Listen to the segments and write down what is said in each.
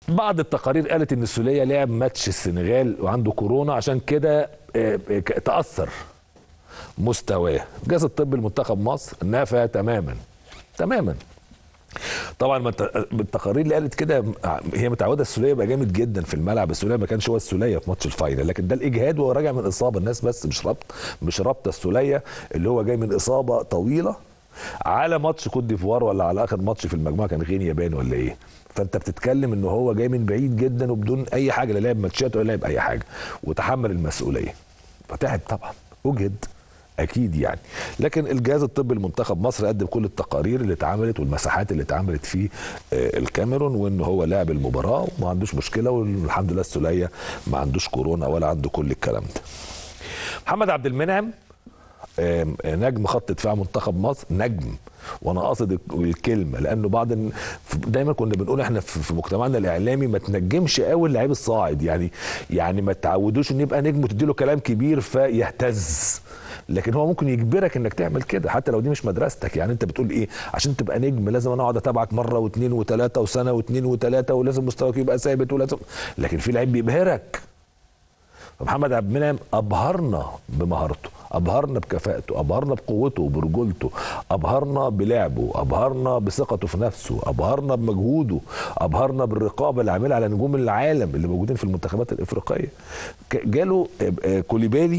بعض التقارير قالت ان السوليه لعب ماتش السنغال وعنده كورونا عشان كده آه، آه، تاثر مستواه جهاز الطب المنتخب مصر نافى تماما تماما طبعا ما الت- التقارير اللي قالت كده هي متعوده السوليه يبقى جامد جدا في الملعب السوليه ما كانش هو السوليه في ماتش الفاينل لكن ده الاجهاد وهو راجع من اصابه الناس بس مش ربط مش رابطه السوليه اللي هو جاي من اصابه طويله على ماتش كوت ديفوار ولا على اخر ماتش في المجموعه كان غينيا يابان ولا ايه فانت بتتكلم ان هو جاي من بعيد جدا وبدون اي حاجه لا لعب ماتشات ولا لعب اي حاجه وتحمل المسؤوليه فتعب طبعا اجهد اكيد يعني لكن الجهاز الطبي المنتخب مصر قدم كل التقارير اللي اتعملت والمساحات اللي اتعملت في آه، الكاميرون وان هو لعب المباراه وما عندوش مشكله والحمد لله السوليه ما عندوش كورونا ولا عنده كل الكلام ده محمد عبد المنعم آم، نجم خط دفاع منتخب مصر نجم وانا قاصد الك- الكلمه لانه بعض الن- ف- دايما كنا بنقول احنا في في مجتمعنا الاعلامي ما تنجمش قوي اللعيب الصاعد يعني يعني ما تعودوش ان يبقى نجم وتديله كلام كبير فيهتز لكن هو ممكن يجبرك انك تعمل كده حتى لو دي مش مدرستك يعني انت بتقول ايه عشان تبقى نجم لازم انا اقعد اتابعك مره واثنين وثلاثه وسنه واثنين وثلاثه ولازم مستواك يبقى ثابت ولازم لكن في لعيب بيبهرك فمحمد عبد المنعم ابهرنا بمهارته ابهرنا بكفاءته ابهرنا بقوته وبرجولته ابهرنا بلعبه ابهرنا بثقته في نفسه ابهرنا بمجهوده ابهرنا بالرقابه اللي عاملها على نجوم العالم اللي موجودين في المنتخبات الافريقيه ك- جاله آه، آه، كوليبالي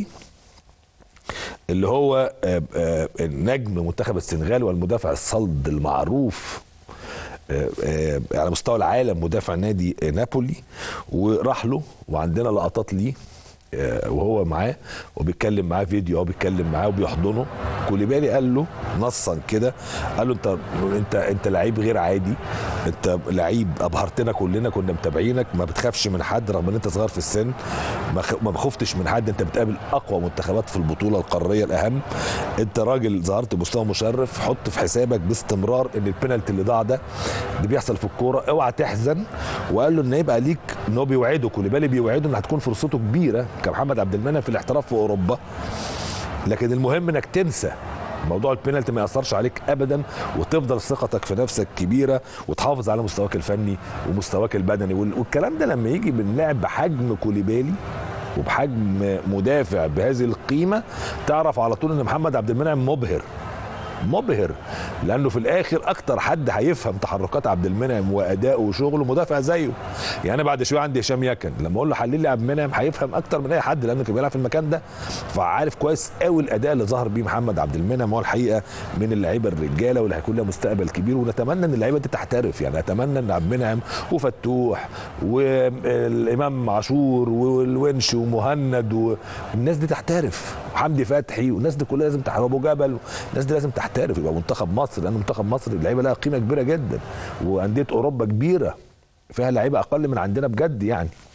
اللي هو آه، آه، نجم منتخب السنغال والمدافع الصلد المعروف آه، آه، على مستوى العالم مدافع نادي آه، نابولي وراح له وعندنا لقطات ليه آه، وهو معاه وبيتكلم معاه فيديو هو بيتكلم معاه وبيحضنه كوليبالي قال له نصا كده قال له انت انت انت لعيب غير عادي انت لعيب ابهرتنا كلنا كنا متابعينك ما بتخافش من حد رغم ان انت صغير في السن ما خ- ما خفتش من حد انت بتقابل اقوى منتخبات في البطوله القاريه الاهم انت راجل ظهرت بمستوى مشرف حط في حسابك باستمرار ان البينالتي اللي ضاع ده اللي بيحصل في الكوره اوعى تحزن وقال له ان يبقى ليك ان هو بيوعده كوليبالي بيوعده ان هتكون فرصته كبيره كمحمد عبد المنعم في الاحتراف في اوروبا لكن المهم انك تنسى موضوع البينالتي ما ياثرش عليك ابدا وتفضل ثقتك في نفسك كبيره وتحافظ على مستواك الفني ومستواك البدني وال- والكلام ده لما يجي من لاعب بحجم كوليبالي وبحجم مدافع بهذه القيمه تعرف على طول ان محمد عبد المنعم مبهر مبهر لانه في الاخر اكتر حد هيفهم تحركات عبد المنعم وادائه وشغله مدافع زيه يعني انا بعد شويه عندي هشام يكن لما اقول له حلل لي عبد المنعم هيفهم اكتر من اي حد لانه كان بيلعب في المكان ده فعارف كويس قوي الاداء اللي ظهر بيه محمد عبد المنعم هو الحقيقه من اللعيبه الرجاله واللي هيكون لها مستقبل كبير ونتمنى ان اللعيبه دي تحترف يعني اتمنى ان عبد المنعم وفتوح والامام عاشور والونش ومهند والناس دي تحترف وحمدي فتحي والناس دي كلها لازم تحترف ابو جبل الناس دي لازم تحترف يبقى منتخب مصر لان منتخب مصر اللعيبه لها قيمه كبيره جدا وانديه اوروبا كبيره فيها لعيبه اقل من عندنا بجد يعني